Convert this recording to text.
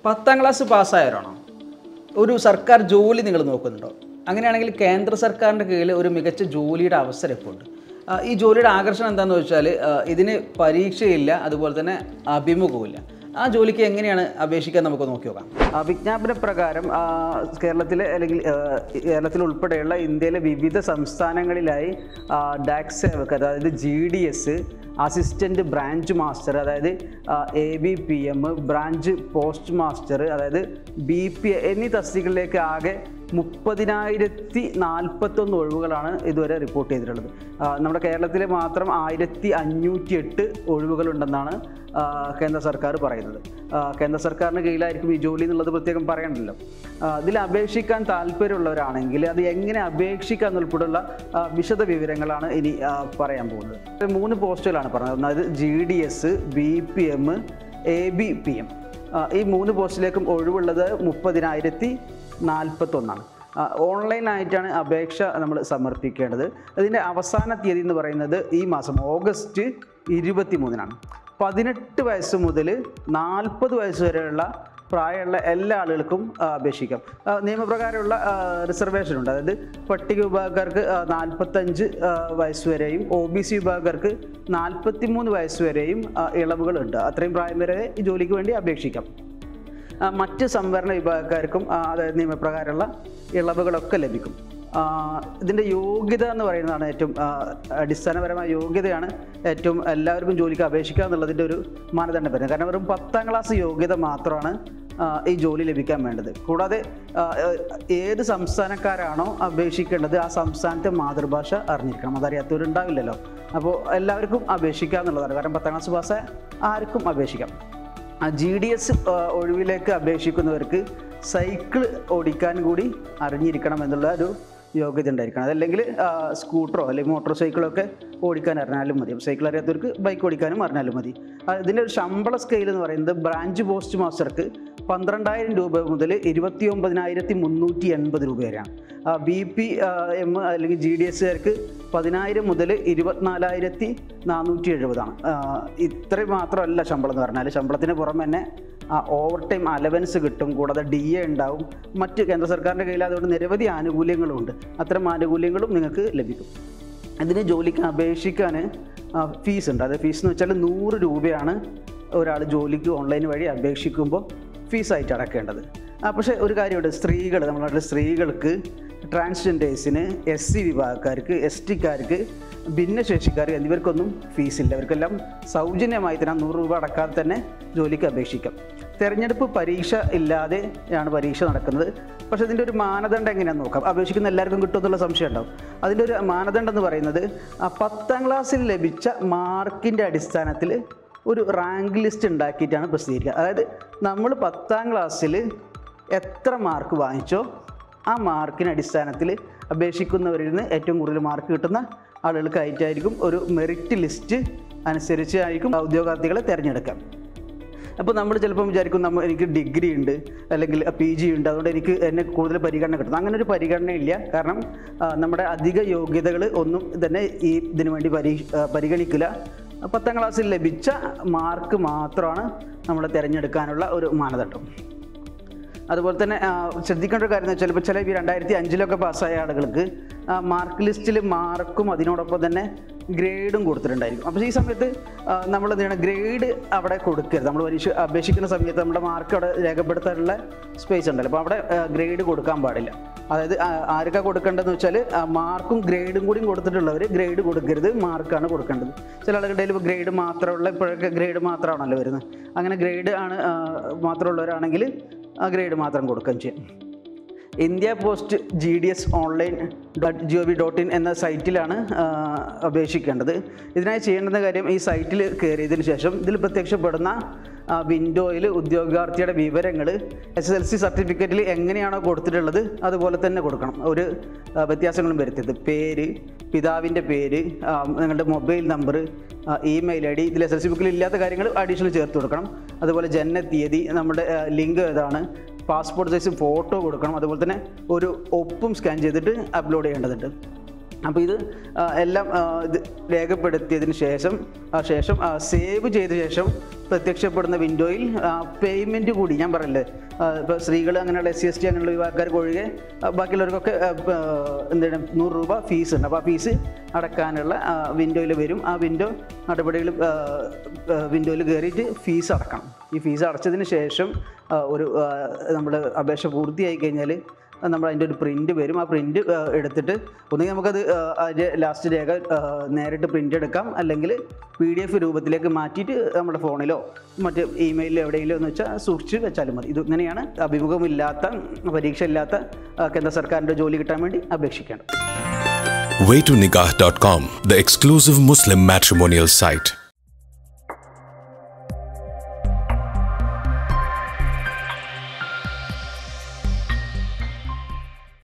പത്താം ക്ലാസ് പാസ്സായവരാണോ ഒരു സർക്കാർ ജോലി നിങ്ങൾ നോക്കുന്നുണ്ടോ അങ്ങനെയാണെങ്കിൽ കേന്ദ്ര സർക്കാരിൻ്റെ കീഴിൽ ഒരു മികച്ച ജോലിയുടെ അവസരം ഇപ്പോൾ ഉണ്ട് ആ, ഈ ജോലിയുടെ ആകർഷണം എന്താണെന്ന് വെച്ചാൽ ആ, ഇതിന് പരീക്ഷയില്ല അതുപോലെ തന്നെ അഭിമുഖവുമില്ല ആ ജോലിക്ക് എങ്ങനെയാണ് അപേക്ഷിക്കാൻ നമുക്ക് നോക്കി നോക്കാം ആ, വിജ്ഞാപന പ്രകാരം ആ, കേരളത്തിലെ അല്ലെങ്കിൽ ആ, കേരളത്തിൽ ഉൾപ്പെടെയുള്ള ഇന്ത്യയിലെ വിവിധ സംസ്ഥാനങ്ങളിലായി ഡാക്സ് സേവകർ അതായത് G D S assistant branch master അതായത് A B P M branch post master അതായത് ബി പി എന്നീ തസ്തികകളിലേക്ക് ആകെ മുപ്പതിനായിരത്തി നാൽപ്പത്തൊന്ന് ഒഴിവുകളാണ് ഇതുവരെ റിപ്പോർട്ട് ചെയ്തിട്ടുള്ളത് ആ, നമ്മുടെ കേരളത്തിൽ മാത്രം ആയിരത്തി അഞ്ഞൂറ്റി എട്ട് ഒഴിവുകളുണ്ടെന്നാണ് ആ, കേന്ദ്ര സർക്കാർ പറയുന്നത് ആ, കേന്ദ്ര സർക്കാരിന് കീഴിലായിരിക്കും ഈ ജോലി എന്നുള്ളത് പ്രത്യേകം പറയണ്ടല്ലോ ആ, ഇതിൽ അപേക്ഷിക്കാൻ താല്പര്യമുള്ളവരാണെങ്കിൽ അത് എങ്ങനെ അപേക്ഷിക്കാം എന്നുൾപ്പെടെയുള്ള ആ, വിശദ വിവരങ്ങളാണ് ഇനി ആ, പറയാൻ പോകുന്നത് ഇത് മൂന്ന് പോസ്റ്റുകളാണ് പറഞ്ഞത് അതായത് G D S B P M A B P M ഈ മൂന്ന് പോസ്റ്റിലേക്കും ഒഴിവുള്ളത് മുപ്പതിനായിരത്തി നാൽപ്പത്തൊന്നാണ് ഓൺലൈനായിട്ടാണ് അപേക്ഷ നമ്മൾ സമർപ്പിക്കേണ്ടത് അതിൻ്റെ അവസാന തീയതി എന്ന് പറയുന്നത് ഈ മാസം ഓഗസ്റ്റ് ഇരുപത്തി മൂന്നിനാണ് പതിനെട്ട് വയസ്സ് മുതൽ നാൽപ്പത് വയസ്സ് വരെയുള്ള പ്രായമുള്ള എല്ലാ ആളുകൾക്കും ആ, അപേക്ഷിക്കാം ആ, നിയമപ്രകാരമുള്ള റിസർവേഷൻ ഉണ്ട് അതായത് പട്ടിക വിഭാഗക്കാർക്ക് ആ, നാൽപ്പത്തഞ്ച് ആ, വയസ്സ് വരെയും ഒ ബി സി വിഭാഗക്കാർക്ക് നാൽപ്പത്തി മൂന്ന് വയസ്സ് വരെയും ആ, ഇളവുകളുണ്ട് അത്രയും പ്രായം വരെ ഈ ജോലിക്ക് വേണ്ടി അപേക്ഷിക്കാം ആ, മറ്റ് സംവരണ വിഭാഗക്കാർക്കും ആ, അതായത് നിയമപ്രകാരമുള്ള ഇളവുകളൊക്കെ ലഭിക്കും ആ, ഇതിൻ്റെ യോഗ്യത എന്ന് പറയുന്നതാണ് ഏറ്റവും ആ, അടിസ്ഥാനപരമായ യോഗ്യതയാണ് ഏറ്റവും എല്ലാവർക്കും ജോലിക്ക് അപേക്ഷിക്കുക എന്നുള്ളതിൻ്റെ ഒരു മാനദണ്ഡം വരുന്നത് കാരണം വെറും പത്താം ക്ലാസ് യോഗ്യത മാത്രമാണ് ആ, ഈ ജോലി ലഭിക്കാൻ വേണ്ടത് കൂടാതെ ആ, ഏത് സംസ്ഥാനക്കാരാണോ അപേക്ഷിക്കേണ്ടത് ആ സംസ്ഥാനത്തെ മാതൃഭാഷ അറിഞ്ഞിരിക്കണം അതറിയാത്തവരുണ്ടാവില്ലല്ലോ അപ്പോൾ എല്ലാവർക്കും അപേക്ഷിക്കുക എന്നുള്ളതാണ് കാരണം പത്താം ക്ലാസ് പാസ്സായ ആർക്കും അപേക്ഷിക്കാം ജി ഡി എസ് ഒഴിവിലേക്ക് അപേക്ഷിക്കുന്നവർക്ക് സൈക്കിൾ ഓടിക്കാൻ കൂടി അറിഞ്ഞിരിക്കണം എന്നുള്ള ഒരു യോഗ്യത ഉണ്ടായിരിക്കണം അതല്ലെങ്കിൽ ആ, സ്കൂട്ടറോ അല്ലെങ്കിൽ മോട്ടോർ സൈക്കിളോ ഒക്കെ ഓടിക്കാൻ അറിഞ്ഞാലും മതി സൈക്കിൾ അറിയാത്തവർക്ക് ബൈക്ക് ഓടിക്കാനും അറിഞ്ഞാലും മതി ആ, ഇതിൻ്റെ ഒരു ശമ്പള സ്കെയിൽ എന്ന് പറയുന്നത് ബ്രാഞ്ച് പോസ്റ്റ് മാസ്റ്റർക്ക് പന്ത്രണ്ടായിരം രൂപ മുതൽ ഇരുപത്തി ഒമ്പതിനായിരത്തി മുന്നൂറ്റി എൺപത് രൂപ വരെയാണ് ബി പി എം അല്ലെങ്കിൽ ജി ഡി എസ്സുകാർക്ക് പതിനായിരം മുതൽ ഇരുപത്തിനാലായിരത്തി നാനൂറ്റി എഴുപതാണ് ഇത്രയും മാത്രമല്ല ശമ്പളം എന്ന് പറഞ്ഞാൽ ശമ്പളത്തിന് പുറമെ തന്നെ ഓവർ ടൈം അലവൻസ് കിട്ടും കൂടാതെ ഡി എ ഉണ്ടാവും മറ്റ് കേന്ദ്ര സർക്കാരിൻ്റെ കയ്യിൽ അതുകൊണ്ട് നിരവധി ആനുകൂല്യങ്ങളുണ്ട് അത്തരം ആനുകൂല്യങ്ങളും നിങ്ങൾക്ക് ലഭിക്കും ഇതിന് ജോലിക്ക് അപേക്ഷിക്കാൻ ഫീസ് ഉണ്ട് അത് ഫീസ് എന്ന് വെച്ചാൽ നൂറ് രൂപയാണ് ഒരാൾ ജോലിക്ക് ഓൺലൈൻ വഴി അപേക്ഷിക്കുമ്പോൾ ഫീസായിട്ട് അടക്കേണ്ടത് ആ, പക്ഷേ ഒരു കാര്യമുണ്ട് സ്ത്രീകൾ നമ്മുടെ നാട്ടിലെ സ്ത്രീകൾക്ക് ട്രാൻസ്ജെൻഡേഴ്സിന് എസ് സി വിഭാഗക്കാർക്ക് എസ് ടിക്കാർക്ക് ഭിന്നശേഷിക്കാർ എന്നിവർക്കൊന്നും ഫീസില്ല ഇവർക്കെല്ലാം സൗജന്യമായി തന്നെ ആ നൂറ് രൂപ അടക്കാതെ തന്നെ ജോലിക്ക് അപേക്ഷിക്കാം തെരഞ്ഞെടുപ്പ് പരീക്ഷ ഇല്ലാതെയാണ് പരീക്ഷ നടക്കുന്നത് പക്ഷേ ഇതിൻ്റെ ഒരു മാനദണ്ഡം എങ്ങനെയാണെന്ന് നോക്കാം അപേക്ഷിക്കുന്ന എല്ലാവർക്കും കിട്ടുമെന്നുള്ള സംശയം ഉണ്ടാവും അതിൻ്റെ ഒരു മാനദണ്ഡം എന്ന് പറയുന്നത് ആ പത്താം ക്ലാസ്സിൽ ലഭിച്ച മാർക്കിൻ്റെ അടിസ്ഥാനത്തിൽ ഒരു റാങ്ക് ലിസ്റ്റ് ഉണ്ടാക്കിയിട്ടാണ് പ്രസിദ്ധീകരിക്കുക അതായത് നമ്മൾ പത്താം ക്ലാസ്സിൽ എത്ര മാർക്ക് വാങ്ങിച്ചോ ആ മാർക്കിന് അടിസ്ഥാനത്തിൽ അപേക്ഷിക്കുന്നവരിൽ നിന്ന് ഏറ്റവും കൂടുതൽ മാർക്ക് കിട്ടുന്ന ആളുകൾക്കായിട്ടായിരിക്കും ഒരു മെറിറ്റ് ലിസ്റ്റ് അനുസരിച്ച് ആയിരിക്കും ഉദ്യോഗാർത്ഥികളെ തിരഞ്ഞെടുക്കാം അപ്പോൾ നമ്മൾ ചിലപ്പം വിചാരിക്കും നമ്മൾ എനിക്ക് ഡിഗ്രി ഉണ്ട് അല്ലെങ്കിൽ പി ജി ഉണ്ട് അതുകൊണ്ട് എനിക്ക് എന്നെ കൂടുതൽ പരിഗണന കിട്ടും അങ്ങനെ ഒരു പരിഗണന ഇല്ല കാരണം ആ, നമ്മുടെ അധിക യോഗ്യതകൾ ഒന്നും തന്നെ ഈ ഇതിനു വേണ്ടി പരീ ആ, പരിഗണിക്കില്ല പത്താം ക്ലാസ്സിൽ ലഭിച്ച മാർക്ക് മാത്രമാണ് നമ്മൾ തിരഞ്ഞെടുക്കാനുള്ള ഒരു മാനദണ്ഡം അതുപോലെ തന്നെ ആ, ശ്രദ്ധിക്കേണ്ട ഒരു കാര്യം എന്ന് വെച്ചാൽ ഇപ്പോൾ ചില ഈ രണ്ടായിരത്തി അഞ്ചിലൊക്കെ പാസ്സായ ആളുകൾക്ക് ആ, മാർക്ക് ലിസ്റ്റിൽ മാർക്കും അതിനോടൊപ്പം തന്നെ ഗ്രേഡും കൊടുത്തിട്ടുണ്ടായിരിക്കും അപ്പോൾ ഈ സമയത്ത് ആ, നമ്മൾ എന്ത് ചെയ്യണം ഗ്രേഡ് അവിടെ കൊടുക്കരുത് നമ്മൾ പരീക്ഷ അപേക്ഷിക്കുന്ന സമയത്ത് നമ്മുടെ മാർക്ക് അവിടെ രേഖപ്പെടുത്താനുള്ള സ്പേസ് ഉണ്ടല്ലോ അപ്പോൾ അവിടെ ഗ്രേഡ് കൊടുക്കാൻ പാടില്ല അതായത് ആ- ആർക്കാ കൊടുക്കേണ്ടതെന്ന് വെച്ചാൽ മാർക്കും ഗ്രേഡും കൂടിയും കൊടുത്തിട്ടുള്ളവർ ഗ്രേഡ് കൊടുക്കരുത് മാർക്കാണ് കൊടുക്കേണ്ടത് ചില ആളുകളുടെ ഇപ്പോൾ ഗ്രേഡ് മാത്രമുള്ള ഇപ്പോഴൊക്കെ ഗ്രേഡ് മാത്രമാണല്ലോ വരുന്നത് അങ്ങനെ ഗ്രേഡ് ആണ് ആ, മാത്രമുള്ളവരാണെങ്കിൽ ആ ഗ്രേഡ് മാത്രം കൊടുക്കുകയും ചെയ്യും India post G D S online dot G O V dot in എന്ന സൈറ്റിലാണ് ആ, അപേക്ഷിക്കേണ്ടത് ഇതിനായി ചെയ്യേണ്ടുന്ന കാര്യം ഈ സൈറ്റിൽ കയറിയതിന് ശേഷം ഇതിൽ പ്രത്യക്ഷപ്പെടുന്ന വിൻഡോയിൽ ഉദ്യോഗാർത്ഥിയുടെ വിവരങ്ങൾ എസ് എസ് എൽ സി സർട്ടിഫിക്കറ്റിൽ എങ്ങനെയാണോ കൊടുത്തിട്ടുള്ളത് അതുപോലെ തന്നെ കൊടുക്കണം ഒരു ആ, വ്യത്യാസങ്ങളും വരുത്തരുത് പേര് പിതാവിൻ്റെ പേര് ആ, നിങ്ങളുടെ mobile number email I D ഇതിൽ എസ് എൽ സി ബുക്കിൽ ഇല്ലാത്ത കാര്യങ്ങൾ അഡീഷണൽ ചേർത്ത് കൊടുക്കണം അതുപോലെ ജനനത്തീയതി നമ്മുടെ ആ, ലിംഗം ഏതാണ് പാസ്പോർട്ട് സൈസ് ഫോട്ടോ കൊടുക്കണം അതുപോലെ തന്നെ ഒരു ഒപ്പും സ്കാൻ ചെയ്തിട്ട് അപ്ലോഡ് ചെയ്യേണ്ടതുണ്ട് അപ്പോൾ ഇത് ആ, എല്ലാം ആ, ഇത് രേഖപ്പെടുത്തിയതിന് ശേഷം ആ ശേഷം സേവ് ചെയ്ത ശേഷം പ്രത്യക്ഷപ്പെടുന്ന വിൻഡോയിൽ പേയ്മെൻറ്റ് കൂടി ഞാൻ പറയല്ലേ ഇപ്പോൾ സ്ത്രീകൾ അങ്ങനെയുള്ള എസ് സി എസ് ടി അങ്ങനെയുള്ള വിഭാഗക്കാർക്ക് ഒഴികെ ആ, ബാക്കിയുള്ളവർക്കൊക്കെ ആ, പ- എന്താണ് നൂറ് രൂപ ഫീസ് ഉണ്ട് അപ്പോൾ ആ ഫീസ് അടക്കാനുള്ള വിൻഡോയിൽ വരും ആ വിൻഡോ നടപടികൾ വിൻഡോയിൽ കയറിയിട്ട് ഫീസ് അടക്കണം ഈ ഫീസ് അടച്ചതിന് ശേഷം ആ, ഒരു നമ്മൾ അപേക്ഷ പൂർത്തിയായി കഴിഞ്ഞാൽ നമ്മൾ അതിൻ്റെ ഒരു പ്രിൻ്റ് വരും ആ പ്രിൻ്റ് എടുത്തിട്ട് ഒന്നുകിൽ നമുക്കത് ആ, അതിൻ്റെ ലാസ്റ്റ് രേഖ ആ, നേരിട്ട് പ്രിൻ്റ് എടുക്കാം അല്ലെങ്കിൽ പി ഡി എഫ് രൂപത്തിലേക്ക് മാറ്റിയിട്ട് നമ്മുടെ ഫോണിലോ മറ്റ് ഇമെയിലിലോ എവിടെയെങ്കിലും എന്ന് വെച്ചാൽ സൂക്ഷിച്ച് വെച്ചാലും മതി ഇത് ഇങ്ങനെയാണ് അഭിമുഖമില്ലാത്ത പരീക്ഷ ഇല്ലാത്ത ആ, കേന്ദ്ര സർക്കാരിൻ്റെ ജോലി കിട്ടാൻ വേണ്ടി അപേക്ഷിക്കേണ്ടത് waytonikah.com, the exclusive Muslim matrimonial site.